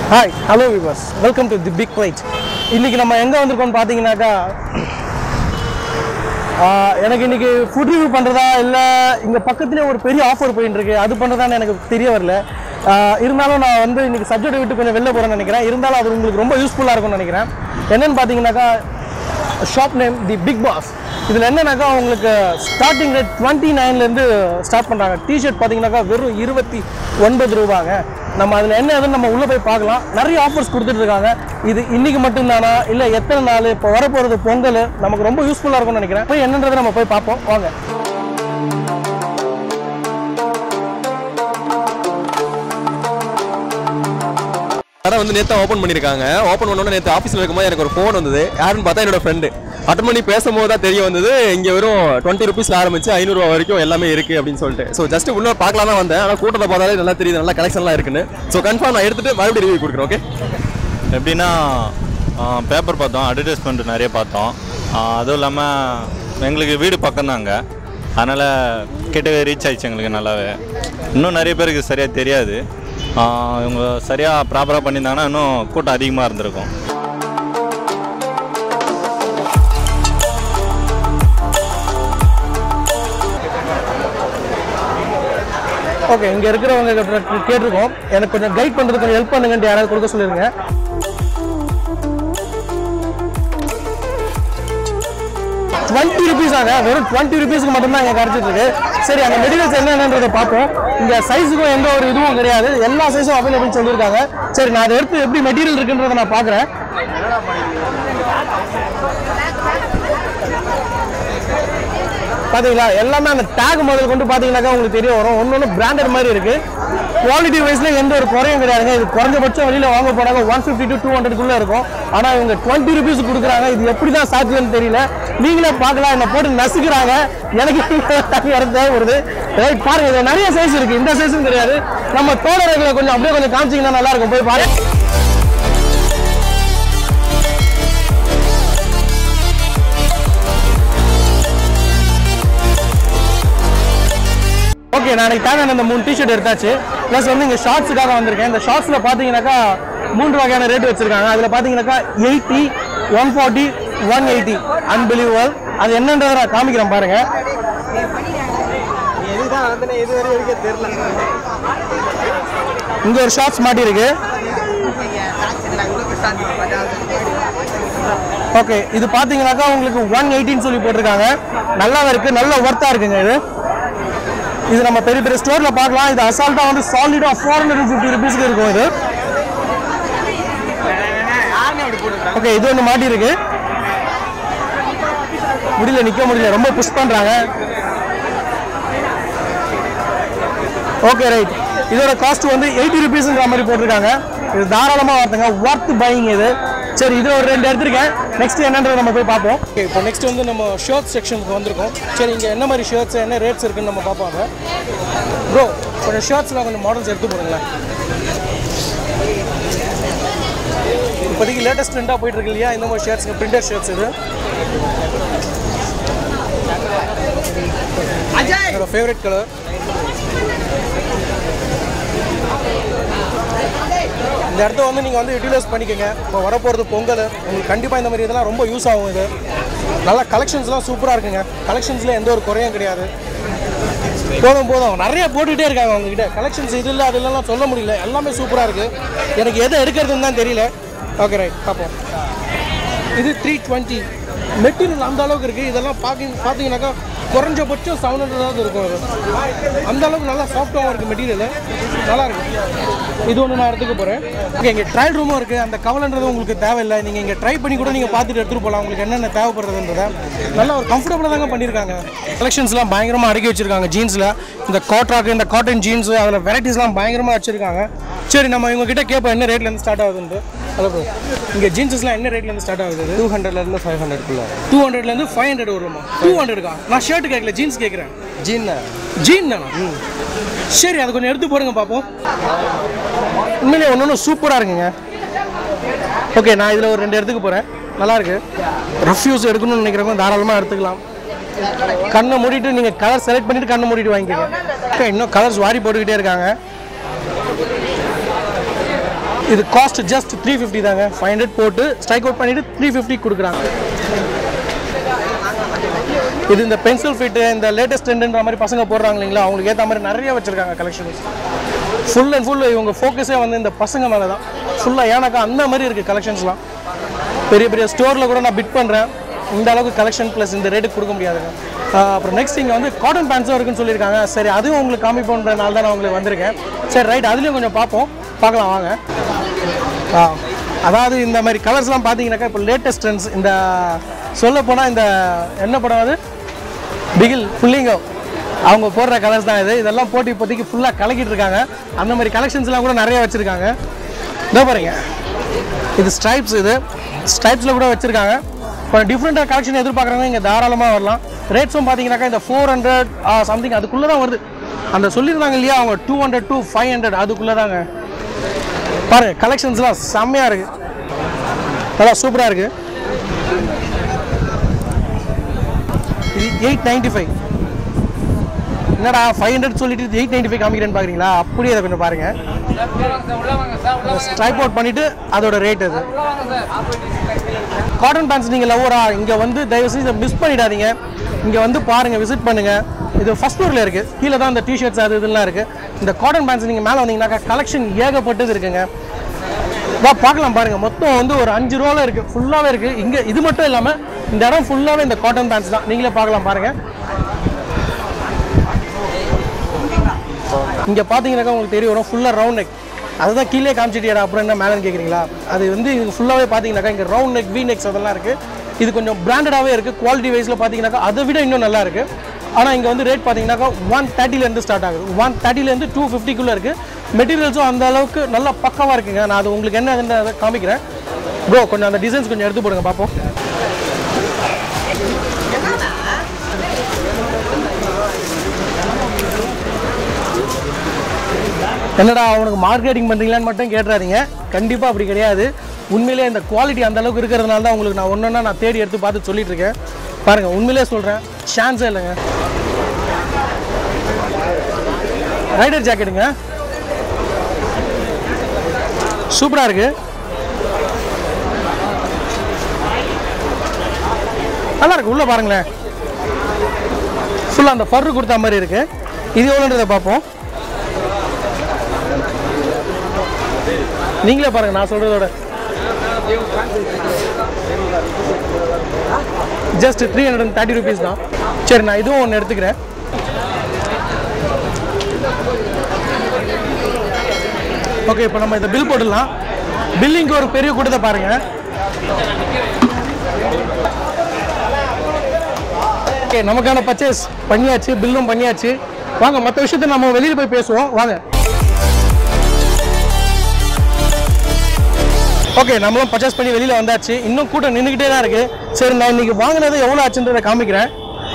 Hi hello viewers welcome to the big plate இன்னைக்கு நம்ம எங்கே வந்திருக்கோம்னு பார்த்தீங்கன்னாக்கா ஆஹ், எனக்கு இன்னைக்கு ஃபுட் ரிவ்யூ பண்ணுறதா இல்லை இங்கே பக்கத்துலேயே ஒரு பெரிய ஆஃபர் போயிட்டு இருக்கு அது பண்ணுறதான்னு எனக்கு தெரிய வரல ஆஹ், இருந்தாலும் நான் வந்து இன்னைக்கு சப்ஜெக்ட் விட்டு கொஞ்சம் வெளில போகிறேன்னு நினைக்கிறேன் இருந்தாலும் அது உங்களுக்கு ரொம்ப யூஸ்ஃபுல்லாக இருக்கும்னு நினைக்கிறேன் என்னன்னு பார்த்தீங்கன்னாக்கா shop name the big boss இதில் என்னன்னாக்கா உங்களுக்கு ஸ்டார்டிங் ரேட் டுவெண்ட்டி நைன்லேருந்து ஸ்டார்ட் பண்ணுறாங்க டிஷர்ட் பார்த்தீங்கன்னாக்கா வெறும் இருபத்தி ஒன்பது ரூபாங்க நம்ம அதில் என்ன ஏதுன்னு நம்ம உள்ளே போய் பார்க்கலாம் நிறைய ஆஃபர்ஸ் கொடுத்துட்டு இருக்காங்க இது இன்னைக்கு மட்டும்தானா இல்லை எத்தனை நாள் இப்போ வரப்போகிறது பொங்கல் நமக்கு ரொம்ப யூஸ்ஃபுல்லாக இருக்கும்னு நினைக்கிறேன் போய் என்னன்றதை நம்ம போய் பார்ப்போம் வாங்க கடை வந்து நேற்று ஓப்பன் பண்ணியிருக்காங்க ஓப்பன் பண்ணோட நேற்று ஆஃபீஸில் இருக்கும்போது எனக்கு ஒரு ஃபோன் வந்தது யாருன்னு பார்த்தா என்னோட ஃப்ரெண்டு அட்டன் பண்ணி பேசும்போது தான் தெரிய வந்தது இங்கே வெறும் டுவெண்ட்டி ருபீஸ் ஆரம்பிச்சு ஐநூறுரூவா வரைக்கும் எல்லாமே இருக்குது அப்படின்னு சொல்லிட்டு ஸோ ஜஸ்ட் உள்ள பார்க்கலாம் தான் வந்தேன் ஆனால் கூட்டத்தை பார்த்தாலே நல்லா தெரியுது நல்லா கலெக்ஷன்லாம் இருக்குன்னு ஸோ கன்ஃபார்ம் நான் எடுத்துட்டு மறுபடியும் ரிவ்யூ கொடுக்குறேன் ஓகே எப்படின்னா பேப்பர் பார்த்தோம் அட்வர்டைஸ்மெண்ட் நிறைய பார்த்தோம் ஆ, அதுவும் இல்லாமல் எங்களுக்கு வீடு பக்கம்தாங்க அதனால் கிட்டவே ரீச் ஆயிடுச்சு எங்களுக்கு நல்லாவே இன்னும் நிறைய பேருக்கு சரியாக தெரியாது ஆ, இவங்க சரியாக ப்ராப்பராக பண்ணியிருந்தாங்கன்னா இன்னும் கூட்டம் அதிகமாக இருந்திருக்கும் ஓகே இங்கே இருக்கிறவங்க கிட்ட கேட்டிருக்கோம் எனக்கு கொஞ்சம் கைட் பண்ணுறதுக்கு கொஞ்சம் ஹெல்ப் பண்ணுங்கன்ட்டு யாராவது கொடுக்க சொல்லிருங்க டுவெண்ட்டி ருபீஸ் ஆக வெறும் டுவெண்ட்டி ருபீஸ்க்கு மட்டும்தான் இங்கே கிடைச்சிட்டு இருக்கு சரி அந்த மெட்டீரியல்ஸ் என்னன்றதை பார்ப்போம் இங்கே சைஸுக்கும் எந்த ஒரு இதுவும் கிடையாது எல்லா சைஸும் அவைலபிள் சொல்லியிருக்காங்க சரி நான் அதை எடுத்து எப்படி மெட்டீரியல் இருக்குன்றதை நான் பார்க்குறேன் பாத்தீங்களா எல்லாமே அந்த டேக் முதல் கொண்டு பாத்தீங்கன்னாக்கா உங்களுக்கு தெரிய வரும் ஒன்று ஒன்று பிராண்டட் மாதிரி இருக்கு குவாலிட்டி வைஸ்ல எந்த ஒரு குறையும் கிடையாதுங்க இது குறைஞ்சபட்சம் வெளியில வாங்க போனாங்க ஒன் ஃபிஃப்டி டு டூ ஹண்ட்ரட்குள்ள இருக்கும் ஆனா இவங்க டுவெண்ட்டி ருபீஸ் கொடுக்குறாங்க இது எப்படி தான் சாத்தியம்னு தெரியல நீங்களே பார்க்கலாம் என்ன போட்டு நசுக்கிறாங்க எனக்கு இடம் தேவைப்படுது ரைட் பாருங்க இதுல நிறைய சைஸ் இருக்கு இந்த சைஸும் கிடையாது நம்ம தோழர்களை கொஞ்சம் அப்படியே கொஞ்சம் காமிச்சிங்கன்னா நல்லா இருக்கும் போய் பாருங்க ஓகே நான் எனக்கு தேவையான இந்த மூணு டிஷர்ட் எடுத்தாச்சு ப்ளஸ் வந்து இங்கே ஷார்ட்ஸுக்காக வந்திருக்கேன் இந்த ஷார்ட்ஸில் பார்த்தீங்கன்னாக்கா மூன்று வகையான ரேட் வச்சிருக்காங்க அதில் பார்த்தீங்கன்னாக்கா eighty one forty one eighty unbelievable அது என்னன்றதை நான் காமிக்கிறேன் பாருங்க இங்கே ஒரு ஷார்ட்ஸ் மாட்டியிருக்கு ஓகே இது பார்த்தீங்கன்னாக்கா உங்களுக்கு ஒன் எயிட்டின்னு சொல்லி போட்டிருக்காங்க நல்லாவே இருக்கு நல்ல ஒர்த்தாக இருக்குங்க இது இது நம்ம பெரிய பெரிய ஸ்டோர்ல பார்க்கலாம் இது அசால்ட்டா வந்து சாலிடா ஃபோர் ஹண்ட்ரட் ஃபிஃப்டி ருபீஸ்க்கு இருக்கும் இது ஓகே இது ஒன்று மாட்டி இருக்கு முடியல நிக்க முடியல ரொம்ப புஷ் பண்றாங்க ஓகே ரைட் இதோட காஸ்ட் வந்து எயிட்டி ருபீஸ்ங்கிற மாதிரி போட்டிருக்காங்க இது தாராளமாக வார்த்தைங்க ஒர்த் பையிங் இது சரி இது ஒரு ரெண்டு எடுத்திருக்கேன் நெக்ஸ்ட் என்னன்றதை நம்ம போய் பார்ப்போம் ஓகே இப்போ நெக்ஸ்ட் வந்து நம்ம ஷர்ட் செக்ஷனுக்கு வந்திருக்கோம் சரி இங்கே என்ன மாதிரி ஷர்ட்ஸ் என்ன ரேட்ஸ் இருக்குன்னு நம்ம பார்ப்பாங்க ப்ரோ கொஞ்சம் ஷர்ட்ஸில் கொஞ்சம் மாடல்ஸ் எடுத்து போடுங்களேன் இப்போதைக்கு லேட்டஸ்ட் ட்ரெண்டாக போயிட்டு இருக்கு இல்லையா இந்த மாதிரி ஷர்ட்ஸ் பிரிண்டட் ஷர்ட்ஸ் இது என்னோட ஃபேவரட் கலர் இந்த இடத்த வந்து நீங்கள் வந்து யூட்டிலைஸ் பண்ணிக்கோங்க இப்போ வரப்போகிறது பொங்கல் உங்களுக்கு கண்டிப்பாக இந்த மாதிரி இதெல்லாம் ரொம்ப யூஸ் ஆகும் இது நல்லா கலெக்ஷன்ஸ்லாம் சூப்பராக இருக்குங்க கலெக்ஷன்ஸில் எந்த ஒரு குறையும் கிடையாது போதும் போதும் நிறைய போட்டுக்கிட்டே இருக்காங்க அவங்ககிட்ட கலெக்ஷன்ஸ் இது இல்லை அது இல்லைலாம் சொல்ல முடியல எல்லாமே சூப்பராக இருக்குது எனக்கு எதை எடுக்கிறதுன்னு தான் தெரியல ஓகே ரைட் பார்ப்போம் இது த்ரீ டுவெண்ட்டி மெட்டீரியல் அந்த அளவுக்கு இருக்குது இதெல்லாம் பார்க்க பார்த்தீங்கன்னாக்கா குறைஞ்சபட்சம் செவன் ஹண்ட்ரடாவது இருக்கும் அது அந்த அளவுக்கு நல்லா சாஃப்டாகவும் இருக்குது மெட்டீரியல் நல்லா இருக்கு இது ஒன்று நான் எடுத்துக்க போகிறேன் ஓகே இங்கே ட்ரையல் ரூமும் இருக்குது அந்த கவலைன்றது உங்களுக்கு தேவையில்லை நீங்கள் இங்கே ட்ரை பண்ணி கூட நீங்கள் பார்த்துட்டு எடுத்துகிட்டு போகலாம் உங்களுக்கு என்னென்ன தேவைப்படுறதுன்றத நல்லா ஒரு கம்ஃபர்டபுளாக தாங்க பண்ணியிருக்காங்க கலெக்ஷன்ஸ்லாம் பயங்கரமாக அடுக்கி வச்சிருக்காங்க ஜீன்ஸில் இந்த காட்ராக்கு இந்த காட்டன் ஜீன்ஸு அதில் வெரைட்டிஸ்லாம் பயங்கரமாக வச்சுருக்காங்க சரி நம்ம இவங்க கிட்ட கேட்போம் என்ன ரேட்லேருந்து ஸ்டார்ட் ஆகுதுன்ட்டு ஹலோ ப்ரோ இங்கே ஜீன்ஸஸ்லாம் என்ன ரேட்லேருந்து ஸ்டார்ட் ஆகுது டூ ஹண்ட்ரட்லேருந்து ஃபைவ் ஹண்ட்ரட்குள்ள டூ ஹண்ட்ரட்லேருந்து ஃபைவ் ஹண்ட்ரட் வருமா டூ ஹண்ட்ரட்க்கா நான் ஷர்ட் கேட்கல ஜீன்ஸ் கேட்குறேன் ஜீன் ஜீன் தானா சரி அது கொஞ்சம் எடுத்து போடுங்க பார்ப்போம் உண்மையிலே ஒன்று ஒன்று சூப்பராக இருக்குங்க ஓகே நான் இதில் ஒரு ரெண்டு இடத்துக்கு போகிறேன் நல்லா இருக்கு ரஃப்யூஸ் எடுக்கணும்னு நினைக்கிறவங்க தாராளமாக எடுத்துக்கலாம் கண்ணை மூடிட்டு நீங்கள் கலர் செலக்ட் பண்ணிட்டு கண்ணை மூடிட்டு வாங்கிக்கோங்க ஓகே இன்னும் கலர்ஸ் வாரி போட்டுக்கிட்டே இருக்காங்க இது காஸ்ட் ஜஸ்ட் த்ரீ ஃபிஃப்டி தாங்க ஃபைவ் ஹண்ட்ரட் போட்டு ஸ்ட்ரைக் அவுட் பண்ணிட்டு த்ரீ ஃபிஃப்டி கொடுக்குறாங்க இது இந்த பென்சில் ஃபிட்டு இந்த லேட்டஸ்ட் ட்ரெண்டுன்ற மாதிரி பசங்க போடுறாங்க இல்லைங்களா அவங்களுக்கு ஏற்ற மாதிரி நிறைய வச்சிருக்காங்க கலெக்ஷன்ஸ் ஃபுல் அண்ட் ஃபுல் இவங்க ஃபோக்கஸே வந்து இந்த பசங்க மேலே தான் ஃபுல்லாக ஏன்னாக்கா அந்த மாதிரி இருக்குது கலெக்ஷன்ஸ்லாம் பெரிய பெரிய ஸ்டோரில் கூட நான் பிட் பண்ணுறேன் இந்த அளவுக்கு கலெக்ஷன் ப்ளஸ் இந்த ரேட்டுக்கு கொடுக்க முடியாதுங்க ஆஹ் அப்புறம் நெக்ஸ்ட் இங்கே வந்து காட்டன் பேண்ட்ஸும் இருக்குன்னு சொல்லியிருக்காங்க சரி அதுவும் உங்களுக்கு காமிப்போன்றனால தான் நான் உங்களுக்கு வந்திருக்கேன் சரி ரைட் அதுலேயும் கொஞ்சம் பார்ப்போம் பார்க்கலாம் வாங்க ஆ அதாவது இந்த மாதிரி கலர்ஸ்லாம் பார்த்தீங்கன்னாக்கா இப்போ லேட்டஸ்ட் ட்ரெண்ட்ஸ் இந்த சொல்ல போனால் இந்த என்ன படம் அது பிகில் புள்ளிங்கோ அவங்க போடுற கலர்ஸ் தான் இது இதெல்லாம் போட்டு இப்போதைக்கு ஃபுல்லாக கலக்கிட்டு இருக்காங்க அந்த மாதிரி கலெக்ஷன்ஸ்லாம் கூட நிறைய வச்சுருக்காங்க இதோ பாருங்க இது ஸ்ட்ரைப்ஸ் இது ஸ்ட்ரைப்ஸில் கூட வச்சுருக்காங்க இப்போ டிஃப்ரெண்ட்டாக கலெக்ஷன் எதிர்பார்க்குறவங்க இங்கே தாராளமாக வரலாம் ரேட்ஸும் பார்த்தீங்கன்னாக்கா இந்த ஃபோர் ஹண்ட்ரட் சம்திங் அதுக்குள்ளே தான் வருது அந்த சொல்லியிருந்தாங்க இல்லையா அவங்க two hundred two five hundred அதுக்குள்ளே தாங்க பாருங்க கலெக்ஷன்ஸ்லாம் செம்மையாக இருக்கு நல்லா சூப்பராக இருக்கு இது எயிட் நைன்டி ஃபைவ் என்னடா ஃபைவ் ஹண்ட்ரட் சொல்லிட்டு எயிட் நைன்டி ஃபைவ் காமிக்கிறேன்னு பார்க்குறீங்களா அப்படியே அதை கொஞ்சம் பாருங்க ஸ்ட்ரைப் அவுட் பண்ணிட்டு அதோட ரேட் அது காட்டன் பேண்ட்ஸ் நீங்கள் லவ்வரா இங்கே வந்து தயவு செஞ்சு மிஸ் பண்ணிடாதீங்க இங்கே வந்து பாருங்கள் விசிட் பண்ணுங்கள் இது ஃபஸ்ட் ஃப்ளோரில் இருக்குது கீழே தான் இந்த டிஷர்ட்ஸ் அது இதெல்லாம் இருக்குது இந்த காட்டன் பேண்ட்ஸ் நீங்கள் மேலே வந்தீங்கன்னாக்கா கலெக்ஷன் ஏகப்பட்டது இருக்குங்க வா பார்க்கலாம் பாருங்கள் மொத்தம் வந்து ஒரு அஞ்சு ரூபாவில் இருக்குது ஃபுல்லாகவே இருக்குது இங்கே இது மட்டும் இல்லாமல் இந்த இடம் ஃபுல்லாகவே இந்த காட்டன் பேண்ட்ஸ் தான் நீங்களே பார்க்கலாம் பாருங்கள் இங்கே பார்த்தீங்கன்னாக்கா உங்களுக்கு தெரிய வரும் ஃபுல்லாக ரவுண்ட் நெக் அதுதான் கீழே காமிச்சிட்டியாடா அப்புறம் என்ன மேலேன்னு கேட்குறீங்களா அது வந்து இது ஃபுல்லாகவே பார்த்தீங்கன்னாக்கா இங்கே ரவுண்ட் நெக் வி நெக்ஸ் அதெல்லாம் இருக்குது இது கொஞ்சம் பிராண்டடாகவே இருக்குது குவாலிட்டி வைஸில் பார்த்தீங்கன்னாக்கா அதை விட இன்னும் நல்லா இருக்குது ஆனால் இங்கே வந்து ரேட் பார்த்தீங்கன்னாக்கா ஒன் தேர்ட்டிலேருந்து ஸ்டார்ட் ஆகுது ஒன் தேர்ட்டிலேருந்து டூ ஃபிஃப்டிக்குள்ளே இருக்குது மெட்டீரியல்ஸும் அந்த அளவுக்கு நல்லா பக்கவாக இருக்குங்க நான் அது உங்களுக்கு என்ன அதுன்னு அதை காமிக்கிறேன் ப்ரோ கொஞ்சம் அந்த டிசைன்ஸ் கொஞ்சம் எடுத்து போடுங்க பார்ப்போம் என்னடா அவனுக்கு மார்க்கெட்டிங் பண்ணுறீங்களான்னு மட்டும் கேட்டுறாதீங்க கண்டிப்பாக அப்படி கிடையாது உண்மையிலேயே இந்த குவாலிட்டி அந்த அளவுக்கு இருக்கிறதுனால தான் உங்களுக்கு நான் ஒன்றா நான் தேடி எடுத்து பார்த்து சொல்லிட்டு இருக்கேன் பாருங்கள் உண்மையிலேயே சொல்கிறேன் சான்ஸே இல்லைங்க ரைடர் ஜாக்கெட்டுங்க சூப்பராக இருக்கு நல்லா இருக்கு உள்ளே பாருங்களேன் ஃபுல்லாக அந்த ஃபர்ரு கொடுத்த மாதிரி இருக்கு இது எவ்வளோன்றதை பார்ப்போம் நீங்களே பாருங்க நான் சொல்றதோட just three hundred and thirty rupees தான் சரி நான் இதுவும் ஒன்று எடுத்துக்கிறேன் ஓகே இப்போ நம்ம இந்த பில் போட்டுடலாம் பில்லிங்க்கு ஒரு பெரிய கூட்டத்தை பாருங்க ஓகே நமக்கான பர்ச்சேஸ் பண்ணியாச்சு பில்லும் பண்ணியாச்சு வாங்க மற்ற விஷயத்தை நம்ம வெளியில் போய் பேசுவோம் வாங்க ஓகே நம்மளும் பர்ச்சேஸ் பண்ணி வெளியில் வந்தாச்சு இன்னும் கூட்டம் நின்றுக்கிட்டே தான் இருக்குது சரி நான் இன்னைக்கு வாங்கினது எவ்வளோ ஆச்சுன்றதை காமிக்கிறேன்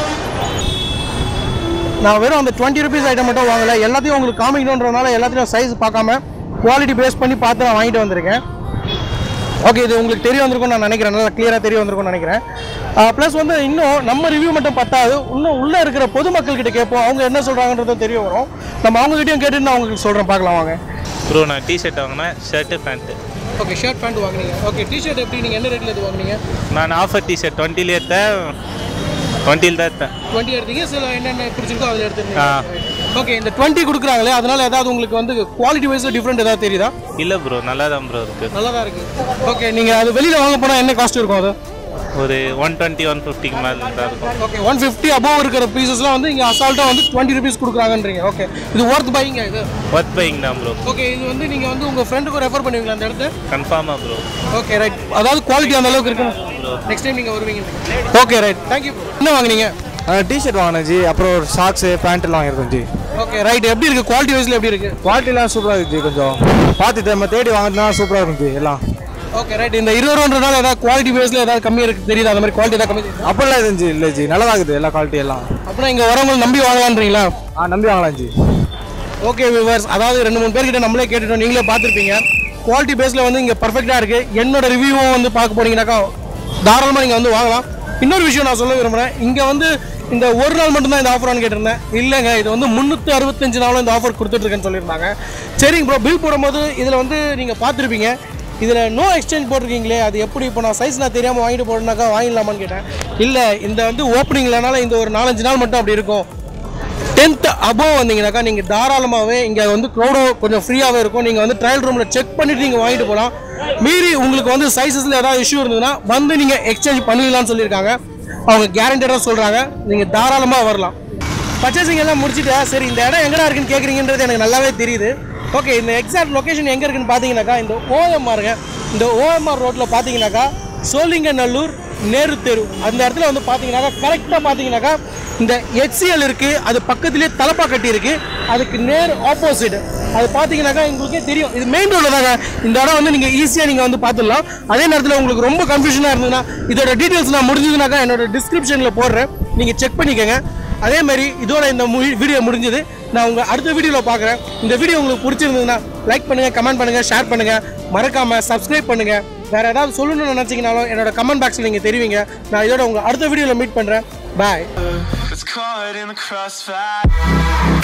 நான் வெறும் அந்த டுவெண்ட்டி ருபீஸ் ஐட்டம் மட்டும் வாங்கலை எல்லாத்தையும் உங்களுக்கு காமிக்கணுன்றதுனால எல்லாத்தையும் சைஸ் பார்க்காம குவாலிட்டி பேஸ் பண்ணி பார்த்து நான் வாங்கிட்டு வந்திருக்கேன் ஓகே இது உங்களுக்கு தெரிய வந்திருக்கும்னு நான் நினைக்கிறேன் நல்லா கிளியராக தெரிய வந்திருக்கும்னு நினைக்கிறேன் ப்ளஸ் வந்து இன்னும் நம்ம ரிவ்யூ மட்டும் பத்தாது இன்னும் உள்ளே இருக்கிற பொதுமக்கள் கிட்ட கேட்போம் அவங்க என்ன சொல்கிறாங்கன்றதும் தெரிய வரும் நம்ம அவங்ககிட்டயும் கேட்டுட்டு நான் உங்களுக்கு சொல்கிறேன் பார்க்கலாம் வாங்க ப்ரோ நான் டிஷர்ட் வாங்கினேன் shirt pant okay shirt pant வாங்குனீங்க ஓகே டிஷர்ட் எப்படி நீங்கள் என்ன ரேட்டில் இது வாங்குனீங்க நான் ஆஃபர் டிஷர்ட் டுவெண்ட்டிலே எடுத்தேன் டுவெண்ட்டியில் தான் எடுத்தேன் டுவெண்ட்டி எடுத்தீங்க சில என்னென்ன பிடிச்சிருக்கோ அதில் ஆ. எடுத்துருந்தீங்க ஓகே இந்த டுவெண்ட்டி கொடுக்குறாங்களே அதனால ஏதாவது உங்களுக்கு வந்து குவாலிட்டி வைஸில் டிஃப்ரெண்ட் ஏதாவது தெரியுதா இல்லை ப்ரோ நல்லா தான் ப்ரோ இருக்குது நல்லா தான் இருக்கு ஓகே நீங்கள் அது வெளியில் வாங்க போனால் என்ன காஸ்ட் இருக்கும் அது ஒரு ஒன் டுவெண்ட்டி ஒன் ஃபிஃப்டிக்கு மேலே தான் இருக்கும் ஓகே ஒன் ஃபிஃப்டி அபோவ் இருக்கிற பீசஸ்லாம் வந்து இங்கே அசால்ட்டாக வந்து டுவெண்ட்டி ருபீஸ் கொடுக்குறாங்கன்றீங்க ஓகே இது ஒர்த் பைங்க இது ஒர்த் பையிங் தான் ப்ரோ ஓகே இது வந்து நீங்கள் வந்து உங்கள் ஃப்ரெண்டுக்கு ரெஃபர் பண்ணுவீங்களா அந்த இடத்த கன்ஃபார்மாக ப்ரோ ஓகே ரைட் அதாவது குவாலிட்டி அந்த அளவுக்கு இருக்கு நெக்ஸ்ட் டைம் நீங்கள் வருவீங்க ஓகே ரைட் தேங்க்யூ என்ன வாங்குனீங்க டிஷர்ட் வாங்கினேன் ஜி அப்புறம் ஒரு ஷார்ட்ஸு பேண்ட்லாம் வாங்கியிருக்கோம் ஜி ஓகே ரைட் எப்படி இருக்கு குவாலிட்டி வைஸ்ல எப்படி இருக்கு குவாலிட்டிலாம் சூப்பராக இருக்குது ஜி கொஞ்சம் பார்த்துட்டு நம்ம தேடி வாங்கினா சூப்பராக இருக்கும் ஜி எல்லாம் ஓகே ரைட் இந்த இருபது ரூபான்றதால ஏதாவது குவாலிட்டி வைஸ்ல ஏதாவது கம்மி இருக்கு தெரியுதா அந்த மாதிரி குவாலிட்டி ஏதாவது கம்மி தெரியுதா? அப்படிலாம் எதுவும் ஜி இல்லை ஜி நல்லா இருக்குது எல்லா குவாலிட்டி எல்லாம் அப்படின்னா இங்க வரவங்க நம்பி வாங்கலான்றீங்களா ஆ நம்பி வாங்கலாம் ஜி ஓகே வியூவர்ஸ் அதாவது ரெண்டு மூணு பேர்கிட்ட நம்மளே கேட்டுட்டோம் நீங்களே பார்த்துருப்பீங்க குவாலிட்டி பேஸில் வந்து இங்கே பர்ஃபெக்டாக இருக்குது என்னோட ரிவ்யூவும் வந்து பார்க்க போனீங்கன்னாக்கா தாராளமாக நீங்கள் வந்து வாங்கலாம் இன்னொரு விஷயம் நான் சொல்ல விரும்புகிறேன் இங்கே வந்து இந்த ஒரு நாள் மட்டும்தான் இந்த ஆஃபரானு கேட்டிருந்தேன் இல்லைங்க இது வந்து முந்நூற்றி அறுபத்தஞ்சு நாளும் இந்த ஆஃபர் கொடுத்துட்ருக்கேன்னு சொல்லியிருந்தாங்க சரிங்க ப்ரோ பில் போடும்போது இதில் வந்து நீங்கள் பார்த்துருப்பீங்க இதில் நோ எக்ஸ்சேஞ்ச் போட்டிருக்கீங்களே அது எப்படி இப்போ நான் சைஸ் நான் தெரியாமல் வாங்கிட்டு போடனாக்கா வாங்கிடலாமான்னு கேட்டேன் இல்லை இந்த வந்து ஓப்பனிங்லனால இந்த ஒரு நாலஞ்சு நாள் மட்டும் அப்படி இருக்கும் டென்த் அபோவ் வந்தீங்கன்னாக்கா நீங்கள் தாராளமாகவே இங்கே வந்து க்ரௌடும் கொஞ்சம் ஃப்ரீயாகவே இருக்கும் நீங்கள் வந்து ட்ரையல் ரூமில் செக் பண்ணிவிட்டு நீங்கள் வாங்கிட்டு போகலாம் மீறி உங்களுக்கு வந்து சைஸஸில் ஏதாவது இஷ்யூ இருந்ததுன்னா வந்து நீங்கள் எக்ஸ்சேஞ்ச் பண்ணிக்கலாம்னு சொல்லியிருக்காங்க அவங்க கேரண்டடாக சொல்கிறாங்க நீங்கள் தாராளமாக வரலாம் பர்ச்சேசிங் எல்லாம் முடிச்சுட்டு சரி இந்த இடம் எங்கடா இருக்குன்னு கேட்குறீங்கன்றது எனக்கு நல்லாவே தெரியுது ஓகே இந்த எக்ஸாக்ட் லொகேஷன் எங்கே இருக்குன்னு பார்த்தீங்கன்னாக்கா இந்த ஓஎம்ஆருங்க இந்த ஓஎம்ஆர் ரோட்டில் பார்த்தீங்கன்னாக்கா சோழிங்கநல்லூர் நேரு தெரு அந்த இடத்துல வந்து பார்த்தீங்கன்னாக்கா கரெக்டாக பார்த்தீங்கன்னாக்கா இந்த ஹெச்சிஎல் இருக்குது அது பக்கத்துலேயே தலப்பாக்கட்டி இருக்குது அதுக்கு நேர் ஆப்போசிட் அது பார்த்தீங்கன்னாக்கா உங்களுக்கே தெரியும் இது மெயின் ரோடில் தாங்க இந்த இடம் வந்து நீங்கள் ஈஸியாக நீங்கள் வந்து பார்த்துடலாம் அதே நேரத்தில் உங்களுக்கு ரொம்ப கன்ஃபியூஷனாக இருந்ததுன்னா இதோட டீட்டெயில்ஸ் நான் முடிஞ்சதுனாக்கா என்னோட டிஸ்கிரிப்ஷனில் போடுறேன் நீங்கள் செக் பண்ணிக்கோங்க அதே மாதிரி இதோட இந்த வீடியோ முடிஞ்சது நான் உங்கள் அடுத்த வீடியோவில் பார்க்குறேன் இந்த வீடியோ உங்களுக்கு பிடிச்சிருந்ததுன்னா லைக் பண்ணுங்கள் கமெண்ட் பண்ணுங்கள் ஷேர் பண்ணுங்கள் மறக்காமல் சப்ஸ்கிரைப் பண்ணுங்கள் வேறு ஏதாவது சொல்லணும்னு நினச்சிங்கனாலும் என்னோட கமெண்ட் பாக்ஸில் நீங்கள் தெரிவிங்க நான் இதோட உங்கள் அடுத்த வீடியோவில் மீட் பண்ணுறேன் பாய் It's caught in the crossfire.